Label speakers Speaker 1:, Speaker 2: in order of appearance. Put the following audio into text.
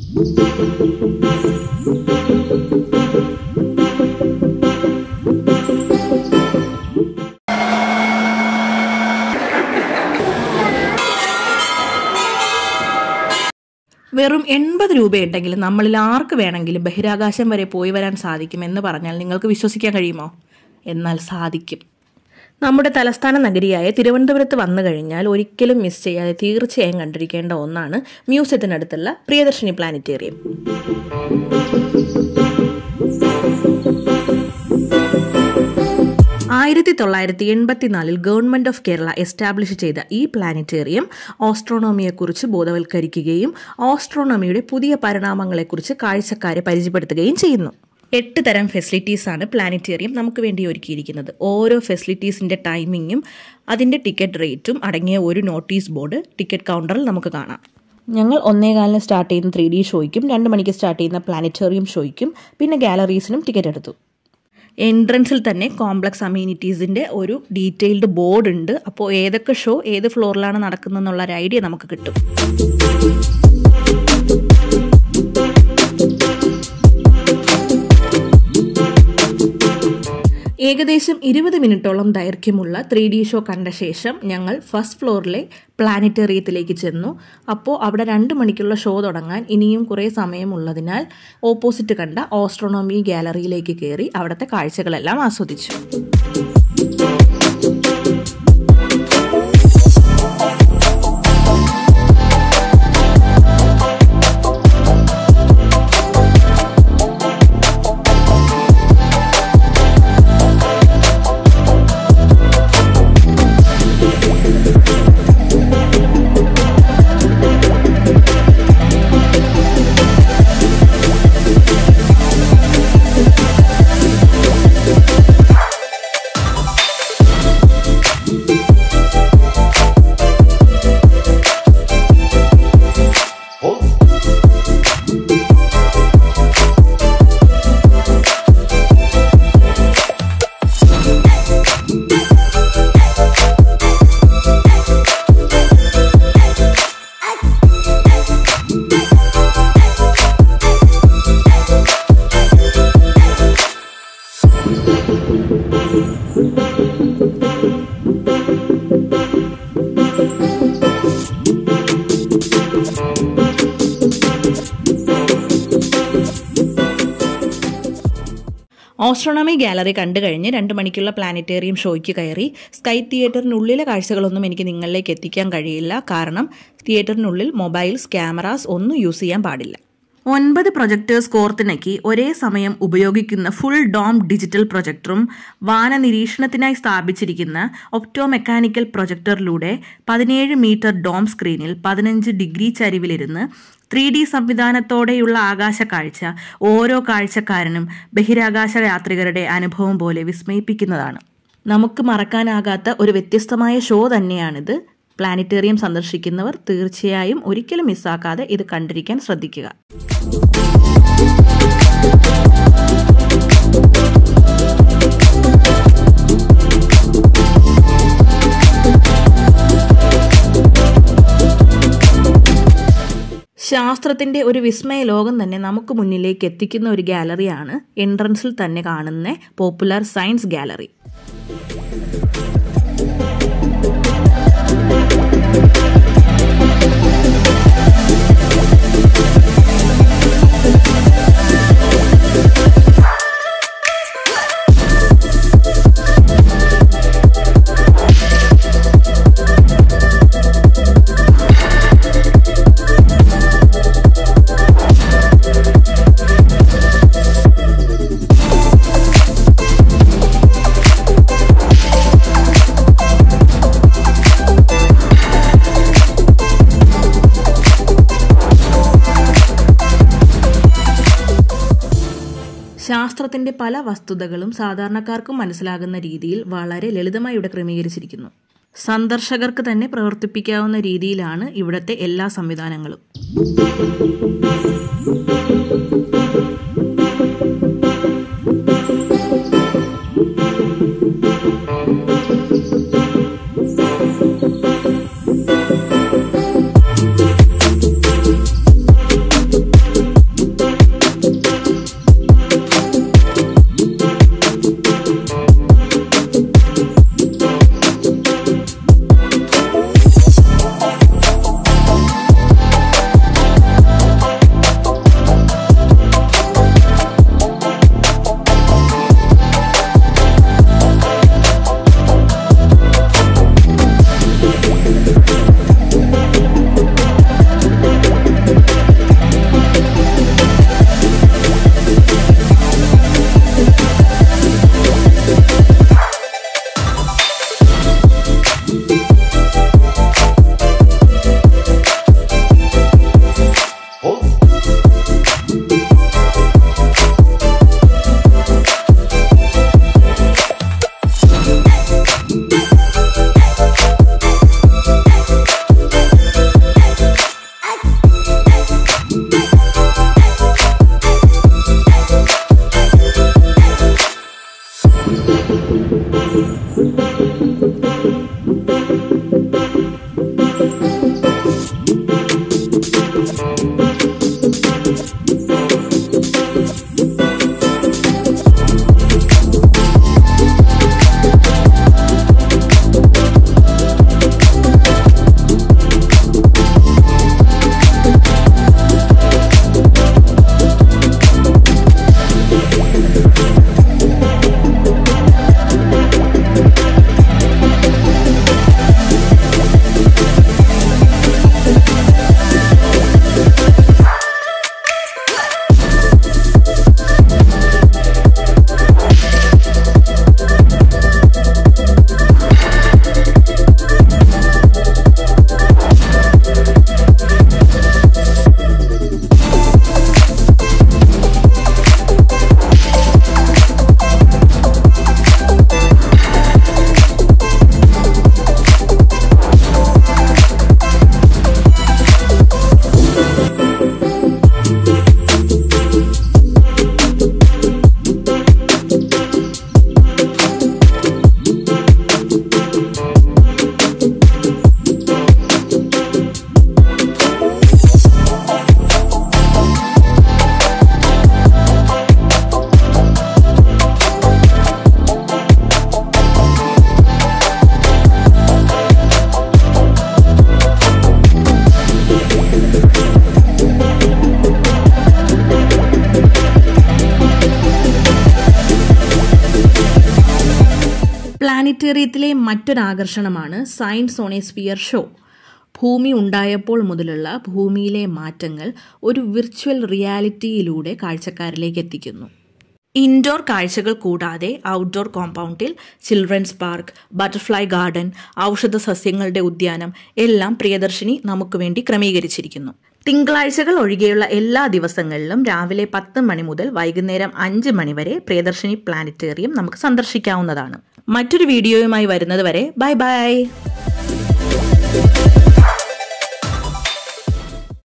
Speaker 1: വെറും എൺപത് രൂപയുണ്ടെങ്കിൽ നമ്മളിൽ ആർക്ക് വേണമെങ്കിലും ബഹിരാകാശം വരെ പോയി വരാൻ സാധിക്കും എന്ന് പറഞ്ഞാൽ നിങ്ങൾക്ക് വിശ്വസിക്കാൻ കഴിയുമോ എന്നാൽ സാധിക്കും നമ്മുടെ തലസ്ഥാന നഗരിയായ തിരുവനന്തപുരത്ത് വന്നു കഴിഞ്ഞാൽ ഒരിക്കലും മിസ് ചെയ്യാതെ തീർച്ചയായും കണ്ടിരിക്കേണ്ട ഒന്നാണ് മ്യൂസിയത്തിനടുത്തുള്ള പ്രിയദർശിനി പ്ലാനറ്റേറിയം ആയിരത്തി തൊള്ളായിരത്തി എൺപത്തിനാലിൽ ഗവൺമെന്റ് ഓഫ് കേരള എസ്റ്റാബ്ലിഷ് ചെയ്ത ഈ പ്ലാനറ്റേറിയം ഓസ്ട്രോണോമിയെക്കുറിച്ച് ബോധവൽക്കരിക്കുകയും ഓസ്ട്രോണോമിയുടെ പുതിയ പരിണാമങ്ങളെക്കുറിച്ച് കാഴ്ചക്കാരെ പരിചയപ്പെടുത്തുകയും ചെയ്യുന്നു എട്ട് തരം ഫെസിലിറ്റീസ് ആണ് പ്ലാനറ്റേറിയം നമുക്ക് വേണ്ടി ഒരുക്കിയിരിക്കുന്നത് ഓരോ ഫെസിലിറ്റീസിന്റെ ടൈമിങ്ങും അതിന്റെ ടിക്കറ്റ് റേറ്റും അടങ്ങിയ ഒരു നോട്ടീസ് ബോർഡ് ടിക്കറ്റ് കൗണ്ടറിൽ നമുക്ക് കാണാം ഞങ്ങൾ ഒന്നേകാലിന് സ്റ്റാർട്ട് ചെയ്യുന്ന ത്രീ ഡി ഷോയ്ക്കും രണ്ട് മണിക്ക് സ്റ്റാർട്ട് ചെയ്യുന്ന പ്ലാനറ്റേറിയം ഷോയ്ക്കും പിന്നെ ഗാലറീസിനും ടിക്കറ്റ് എടുത്തു എൻട്രൻസിൽ തന്നെ കോംപ്ലക്സ് അമ്യൂണിറ്റീസിൻ്റെ ഒരു ഡീറ്റെയിൽഡ് ബോർഡ് ഉണ്ട് അപ്പോൾ ഏതൊക്കെ ഷോ ഏത് ഫ്ലോറിലാണ് നടക്കുന്നതെന്നുള്ള ഒരു ഐഡിയ നമുക്ക് കിട്ടും ഏകദേശം ഇരുപത് മിനിറ്റോളം ദൈർഘ്യമുള്ള ത്രീ ഡി ഷോ കണ്ട ശേഷം ഞങ്ങൾ ഫസ്റ്റ് ഫ്ലോറിലെ പ്ലാനറ്റേറിയത്തിലേക്ക് ചെന്നു അപ്പോൾ അവിടെ രണ്ട് മണിക്കുള്ള ഷോ തുടങ്ങാൻ ഇനിയും കുറേ സമയമുള്ളതിനാൽ ഓപ്പോസിറ്റ് കണ്ട ഓസ്ട്രോണോമി ഗാലറിയിലേക്ക് കയറി അവിടുത്തെ കാഴ്ചകളെല്ലാം ആസ്വദിച്ചു ഓസ്ട്രോണമി ഗാലറി കണ്ടു കഴിഞ്ഞ് രണ്ട് മണിക്കുള്ള പ്ലാനറ്റേറിയം ഷോയ്ക്ക് കയറി സ്കൈ തിയേറ്ററിനുള്ളിലെ കാഴ്ചകളൊന്നും എനിക്ക് നിങ്ങളിലേക്ക് എത്തിക്കാൻ കഴിയില്ല കാരണം തിയേറ്ററിനുള്ളിൽ മൊബൈൽസ് ക്യാമറാസ് ഒന്നും യൂസ് ചെയ്യാൻ പാടില്ല ഒൻപത് പ്രൊജക്ടേഴ്സ് കോർത്തിണക്കി ഒരേ സമയം ഉപയോഗിക്കുന്ന ഫുൾ ഡോം ഡിജിറ്റൽ പ്രൊജക്ടറും വാന നിരീക്ഷണത്തിനായി സ്ഥാപിച്ചിരിക്കുന്ന ഒപ്റ്റോ മെക്കാനിക്കൽ പ്രൊജക്ടറിലൂടെ പതിനേഴ് മീറ്റർ ഡോം സ്ക്രീനിൽ പതിനഞ്ച് ഡിഗ്രി ചരിവിലിരുന്ന് ത്രീ ഡി സംവിധാനത്തോടെയുള്ള ആകാശ കാഴ്ച ഓരോ കാഴ്ചക്കാരനും ബഹിരാകാശ യാത്രികരുടെ അനുഭവം പോലെ വിസ്മയിപ്പിക്കുന്നതാണ് നമുക്ക് മറക്കാനാകാത്ത ഒരു വ്യത്യസ്തമായ ഷോ തന്നെയാണിത് പ്ലാനറ്റേറിയം സന്ദർശിക്കുന്നവർ തീർച്ചയായും ഒരിക്കലും മിസ്സാക്കാതെ ഇത് കണ്ടിരിക്കാൻ ശ്രദ്ധിക്കുക ശാസ്ത്രത്തിന്റെ ഒരു വിസ്മയ ലോകം തന്നെ നമുക്ക് മുന്നിലേക്ക് എത്തിക്കുന്ന ഒരു ഗാലറിയാണ് എൻട്രൻസിൽ തന്നെ കാണുന്ന പോപ്പുലർ സയൻസ് ഗാലറി ശാസ്ത്രത്തിന്റെ പല വസ്തുതകളും സാധാരണക്കാർക്കും മനസ്സിലാകുന്ന രീതിയിൽ വളരെ ലളിതമായി ഇവിടെ ക്രമീകരിച്ചിരിക്കുന്നു സന്ദർശകർക്ക് തന്നെ പ്രവർത്തിപ്പിക്കാവുന്ന രീതിയിലാണ് ഇവിടുത്തെ എല്ലാ സംവിധാനങ്ങളും പ്ലാനറ്റേറിയത്തിലെ മറ്റൊരാകർഷണമാണ് science on a sphere show ഭൂമി ഉണ്ടായപ്പോൾ മുതലുള്ള ഭൂമിയിലെ മാറ്റങ്ങൾ ഒരു വിർച്വൽ റിയാലിറ്റിയിലൂടെ കാഴ്ചക്കാരിലേക്ക് എത്തിക്കുന്നു ഇൻഡോർ കാഴ്ചകൾ കൂടാതെ ഔട്ട്ഡോർ കോമ്പൗണ്ടിൽ ചിൽഡ്രൻസ് പാർക്ക് ബട്ടർഫ്ലൈ ഗാർഡൻ ഔഷധ സസ്യങ്ങളുടെ ഉദ്യാനം എല്ലാം പ്രിയദർശിനി നമുക്ക് വേണ്ടി ക്രമീകരിച്ചിരിക്കുന്നു തിങ്കളാഴ്ചകൾ ഒഴികെയുള്ള എല്ലാ ദിവസങ്ങളിലും രാവിലെ പത്ത് മണി മുതൽ വൈകുന്നേരം അഞ്ച് മണി വരെ പ്രിയദർശിനി പ്ലാനറ്റേറിയം നമുക്ക് സന്ദർശിക്കാവുന്നതാണ് മറ്റൊരു വീഡിയോയുമായി വരുന്നത് വരെ ബൈ ബൈ